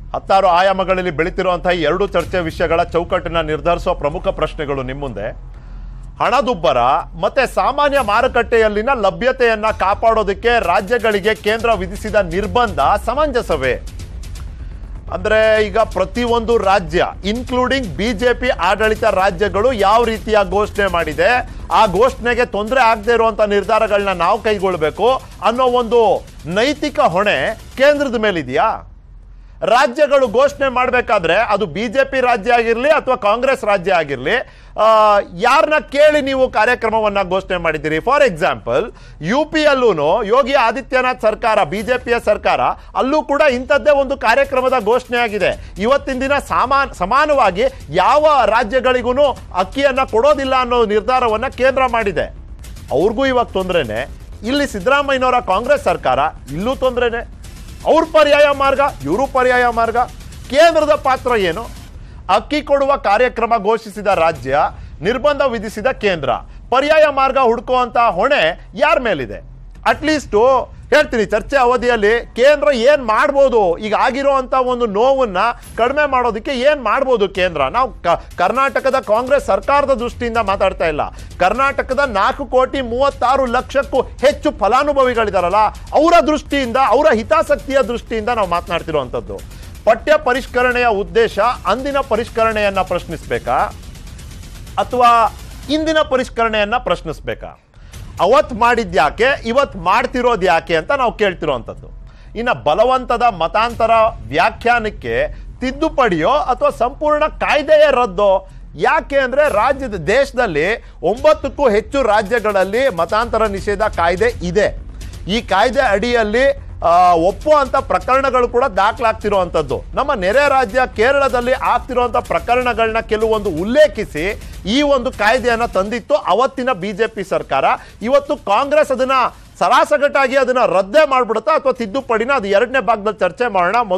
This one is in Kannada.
ಹತ್ತಾರು ಆಯಾಮಗಳಲ್ಲಿ ಬೆಳೀತಿರುವಂತಹ ಈ ಎರಡು ಚರ್ಚೆ ವಿಷಯಗಳ ಚೌಕಟ್ಟನ್ನ ನಿರ್ಧರಿಸುವ ಪ್ರಮುಖ ಪ್ರಶ್ನೆಗಳು ನಿಮ್ಮ ಮುಂದೆ ಹಣದುಬ್ಬರ ಮತ್ತೆ ಸಾಮಾನ್ಯ ಮಾರುಕಟ್ಟೆಯಲ್ಲಿನ ಲಭ್ಯತೆಯನ್ನ ಕಾಪಾಡೋದಕ್ಕೆ ರಾಜ್ಯಗಳಿಗೆ ಕೇಂದ್ರ ವಿಧಿಸಿದ ನಿರ್ಬಂಧ ಸಮಂಜಸವೇ ಅಂದ್ರೆ ಈಗ ಪ್ರತಿಯೊಂದು ರಾಜ್ಯ ಇನ್ಕ್ಲೂಡಿಂಗ್ ಬಿಜೆಪಿ ಆಡಳಿತ ರಾಜ್ಯಗಳು ಯಾವ ರೀತಿಯ ಘೋಷಣೆ ಮಾಡಿದೆ ಆ ಘೋಷಣೆಗೆ ತೊಂದರೆ ಆಗದೆ ಇರುವಂತ ನಿರ್ಧಾರಗಳನ್ನ ನಾವು ಕೈಗೊಳ್ಬೇಕು ಅನ್ನೋ ಒಂದು ನೈತಿಕ ಹೊಣೆ ಕೇಂದ್ರದ ಮೇಲಿದೆಯಾ ರಾಜ್ಯಗಳು ಘೋಷಣೆ ಮಾಡಬೇಕಾದ್ರೆ ಅದು ಬಿಜೆಪಿ ರಾಜ್ಯ ಆಗಿರಲಿ ಅಥವಾ ಕಾಂಗ್ರೆಸ್ ರಾಜ್ಯ ಆಗಿರಲಿ ಯಾರನ್ನ ಕೇಳಿ ನೀವು ಕಾರ್ಯಕ್ರಮವನ್ನ ಘೋಷಣೆ ಮಾಡಿದ್ದೀರಿ ಫಾರ್ ಎಕ್ಸಾಂಪಲ್ ಯು ಪಿ ಅಲ್ಲೂ ಯೋಗಿ ಆದಿತ್ಯನಾಥ್ ಸರ್ಕಾರ ಬಿಜೆಪಿಯ ಸರ್ಕಾರ ಅಲ್ಲೂ ಕೂಡ ಇಂಥದ್ದೇ ಒಂದು ಕಾರ್ಯಕ್ರಮದ ಘೋಷಣೆ ಆಗಿದೆ ಇವತ್ತಿನ ದಿನ ಸಾಮಾನ್ ಸಮಾನವಾಗಿ ಯಾವ ರಾಜ್ಯಗಳಿಗೂ ಅಕ್ಕಿಯನ್ನ ಕೊಡೋದಿಲ್ಲ ಅನ್ನೋ ನಿರ್ಧಾರವನ್ನ ಕೇಂದ್ರ ಮಾಡಿದೆ ಅವ್ರಿಗೂ ಇವಾಗ ತೊಂದರೆನೆ ಇಲ್ಲಿ ಸಿದ್ದರಾಮಯ್ಯನವರ ಕಾಂಗ್ರೆಸ್ ಸರ್ಕಾರ ಇಲ್ಲೂ ತೊಂದರೆನೆ ಅವ್ರ ಪರ್ಯಾಯ ಮಾರ್ಗ ಇವರು ಪರ್ಯಾಯ ಮಾರ್ಗ ಕೇಂದ್ರದ ಪಾತ್ರ ಏನು ಅಕ್ಕಿ ಕೊಡುವ ಕಾರ್ಯಕ್ರಮ ಘೋಷಿಸಿದ ರಾಜ್ಯ ನಿರ್ಬಂಧ ವಿಧಿಸಿದ ಕೇಂದ್ರ ಪರ್ಯಾಯ ಮಾರ್ಗ ಹುಡುಕುವಂತ ಹೊಣೆ ಯಾರ ಮೇಲಿದೆ ಅಟ್ಲೀಸ್ಟು ಹೇಳ್ತೀನಿ ಚರ್ಚೆ ಅವಧಿಯಲ್ಲಿ ಕೇಂದ್ರ ಏನ್ ಮಾಡ್ಬೋದು ಈಗ ಆಗಿರುವಂತ ಒಂದು ನೋವನ್ನ ಕಡಿಮೆ ಮಾಡೋದಕ್ಕೆ ಏನ್ ಮಾಡ್ಬೋದು ಕೇಂದ್ರ ನಾವು ಕ- ಕರ್ನಾಟಕದ ಕಾಂಗ್ರೆಸ್ ಸರ್ಕಾರದ ದೃಷ್ಟಿಯಿಂದ ಮಾತಾಡ್ತಾ ಇಲ್ಲ ಕರ್ನಾಟಕದ ನಾಲ್ಕು ಕೋಟಿ ಮೂವತ್ತಾರು ಲಕ್ಷಕ್ಕೂ ಹೆಚ್ಚು ಫಲಾನುಭವಿಗಳಿದಾರಲ್ಲ ಅವರ ದೃಷ್ಟಿಯಿಂದ ಅವರ ಹಿತಾಸಕ್ತಿಯ ದೃಷ್ಟಿಯಿಂದ ನಾವು ಮಾತನಾಡ್ತಿರುವಂಥದ್ದು ಪಠ್ಯ ಪರಿಷ್ಕರಣೆಯ ಉದ್ದೇಶ ಅಂದಿನ ಪರಿಷ್ಕರಣೆಯನ್ನ ಪ್ರಶ್ನಿಸ್ಬೇಕಾ ಅಥವಾ ಇಂದಿನ ಪರಿಷ್ಕರಣೆಯನ್ನ ಪ್ರಶ್ನಿಸ್ಬೇಕಾ ಅವತ್ ಮಾಡಿದ್ಯಾಕೆ ಇವತ್ ಮಾಡ್ತಿರೋದು ಯಾಕೆ ಅಂತ ನಾವು ಕೇಳ್ತಿರೋವಂಥದ್ದು ಇನ್ನು ಬಲವಂತದ ಮತಾಂತರ ವ್ಯಾಖ್ಯಾನಕ್ಕೆ ತಿದ್ದುಪಡಿಯೋ ಅಥವಾ ಸಂಪೂರ್ಣ ಕಾಯ್ದೆಯ ರದ್ದೋ ಯಾಕೆ ಅಂದ್ರೆ ರಾಜ್ಯದ ದೇಶದಲ್ಲಿ ಒಂಬತ್ತಕ್ಕೂ ಹೆಚ್ಚು ರಾಜ್ಯಗಳಲ್ಲಿ ಮತಾಂತರ ನಿಷೇಧ ಕಾಯ್ದೆ ಇದೆ ಈ ಕಾಯ್ದೆ ಅಡಿಯಲ್ಲಿ ಆ, ಒಪ್ಪುವಂತ ಪ್ರಕರಣಗಳು ಕೂಡ ದಾಖಲಾಗ್ತಿರುವಂಥದ್ದು ನಮ್ಮ ನೆರೆ ರಾಜ್ಯ ಕೇರಳದಲ್ಲಿ ಆಗ್ತಿರುವಂಥ ಪ್ರಕರಣಗಳನ್ನ ಕೆಲವೊಂದು ಉಲ್ಲೇಖಿಸಿ ಈ ಒಂದು ಕಾಯ್ದೆಯನ್ನ ತಂದಿತ್ತು ಅವತ್ತಿನ ಬಿಜೆಪಿ ಸರ್ಕಾರ ಇವತ್ತು ಕಾಂಗ್ರೆಸ್ ಅದನ್ನ ಸರಾಸಗಟಾಗಿ ಅದನ್ನ ರದ್ದೇ ಮಾಡ್ಬಿಡುತ್ತಾ ಅಥವಾ ತಿದ್ದುಪಡಿನ ಅದು ಎರಡನೇ ಭಾಗದಲ್ಲಿ ಚರ್ಚೆ ಮಾಡೋಣ